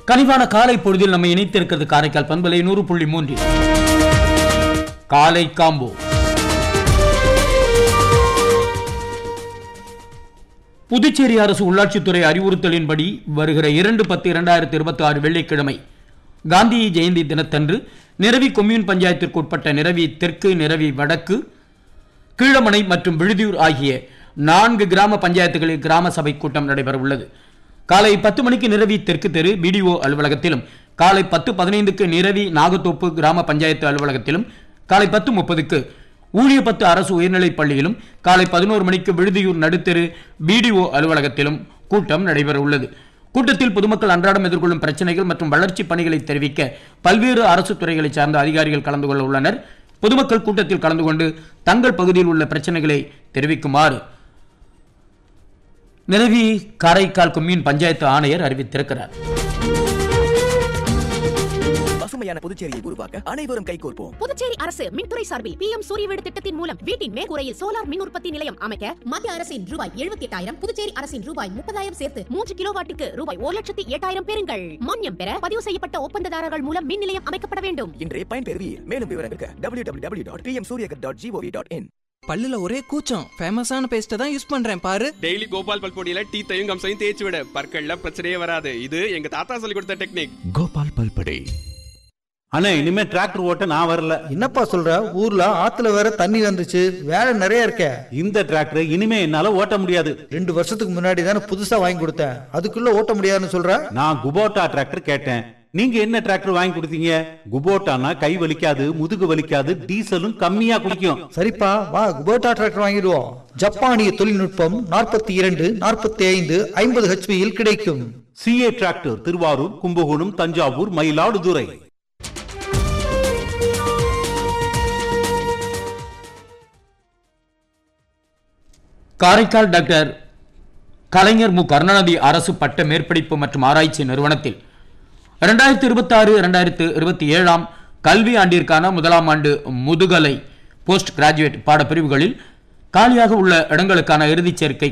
கனிவான காலை பொழுதில் நம்ம இணைத்திருக்கிறது காரைக்கால் பண்பலை நூறு புள்ளி மூன்றில் காலை காம்போ புதுச்சேரி அரசு உள்ளாட்சித்துறை அறிவுறுத்தலின்படி வருகிற இரண்டு பத்து இரண்டாயிரத்தி இருபத்தி ஆறு வெள்ளிக்கிழமை காந்தி ஜெயந்தி தினத்தன்று நிரவி கொம்யூன் பஞ்சாயத்திற்கு உட்பட்ட நிரவி தெற்கு நிரவி வடக்கு கீழமனை மற்றும் விழுதியூர் ஆகிய நான்கு கிராம பஞ்சாயத்துகளில் கிராம சபை கூட்டம் நடைபெற உள்ளது காலை பத்து மணிக்கு நிரவி தெற்கு தெரு பிடிஓ அலுவலகத்திலும் காலை பத்து பதினைந்துக்கு நிரவி நாகத்தோப்பு கிராம பஞ்சாயத்து அலுவலகத்திலும் காலை பத்து முப்பதுக்கு ஊழியப்பத்து அரசு உயர்நிலைப் பள்ளியிலும் காலை பதினோரு மணிக்கு விழுதியூர் நடுத்தெரு பிடிஓ அலுவலகத்திலும் கூட்டம் நடைபெற உள்ளது கூட்டத்தில் பொதுமக்கள் அன்றாடம் எதிர்கொள்ளும் பிரச்சனைகள் மற்றும் வளர்ச்சி பணிகளை தெரிவிக்க பல்வேறு அரசு துறைகளை சார்ந்த அதிகாரிகள் கலந்து கொள்ள உள்ளனர் பொதுமக்கள் கூட்டத்தில் கலந்து கொண்டு தங்கள் பகுதியில் உள்ள பிரச்சனைகளை தெரிவிக்குமாறு நிரவி காரைக்கால் கொம்யூன் பஞ்சாயத்து ஆணையர் அறிவித்திருக்கிறார் பசுமையான புதுச்சேரியை உருவாக்க அனைவரும் கைகோர்ப்போம் புதுச்சேரி அரசு மின்துறை சார்பில் பி எம் சூரிய வீடு திட்டத்தின் மூலம் வீட்டின் மேற்கூரையில் சோலார் மின் உற்பத்தி நிலையம் அமைக்க மத்திய அரசின் ரூபாய் எழுபத்தி எட்டாயிரம் புதுச்சேரி அரசின் ரூபாய் முப்பதாயிரம் சேர்த்து மூன்று கிலோவாட்டுக்கு ரூபாய் ஒரு லட்சத்தி எட்டாயிரம் பெறுங்கள் மானியம் பெற பதிவு செய்யப்பட்ட ஒப்பந்ததாரர்கள் மூலம் மின் நிலையம் அமைக்கப்பட வேண்டும் இன்றே பயன்பெறுவீர் மேலும் விவரங்களுக்கு W W W dot PM Suryaghar dot GOV dot in பல்லுல ஒரே கூச்சம் ஃபேமஸான பேஸ்ட்டை தான் யூஸ் பண்றேன் பாரு டெய்லி கோபால் பல்பொடியில டீத்தையும் கம்சையும் தேய்ச்சி விட பற்கள்ல பிரச்சனையே வராது இது எங்க தாத்தா சொல்லி கொடுத்த டெக்னிக் கோபால் பல்படை அண்ணே இனிமே டிராக்டர் ஓட்ட நான் வரல என்னப்பா சொல்ற ஊர்ல ஆத்துல வேற தண்ணி வந்துச்சு வேலை நிறைய இருக்கே இந்த டிராக்டர் இனிமே என்னால ஓட்ட முடியாது ரெண்டு வருஷத்துக்கு முன்னாடி தானே புதுசா வாங்கி கொடுத்தேன் அதுக்குள்ள ஓட்ட முடியாதுன்னு சொல்ற நான் குபோட்டா டிராக்டர் கேட்டேன் நீங்க என்ன டிராக்டர் வாங்கி கொடுத்தீங்க குபோட்டானா கை வலிக்காது முதுகு வலிக்காது டீசலும் கம்மியா குடிக்கும் சரிப்பா வா குபோட்டா டிராக்டர் வாங்கிடுவோம் ஜப்பானிய தொழில்நுட்பம் நாற்பத்தி இரண்டு நாற்பத்தி ஐந்து ஐம்பது ஹெச்பியில் கிடைக்கும் C A tractor Thiruvarur Kumbakonam Thanjavur Mayiladuthurai Karaikal doctor Kalaignar Mu Karunanidhi அரசு பட்ட மேற்படிப்பு மற்றும் ஆராய்ச்சி நிறுவனத்தில் இரண்டாயிரத்தி இருபத்தி ஆறு இரண்டாயிரத்து இருபத்தி ஏழாம் கல்வி ஆண்டிற்கான முதலாம் ஆண்டு முதுகலை போஸ்ட் கிராஜுவேட் பாடப்பிரிவுகளில் காலியாக உள்ள இடங்களுக்கான இறுதிச் சேர்க்கை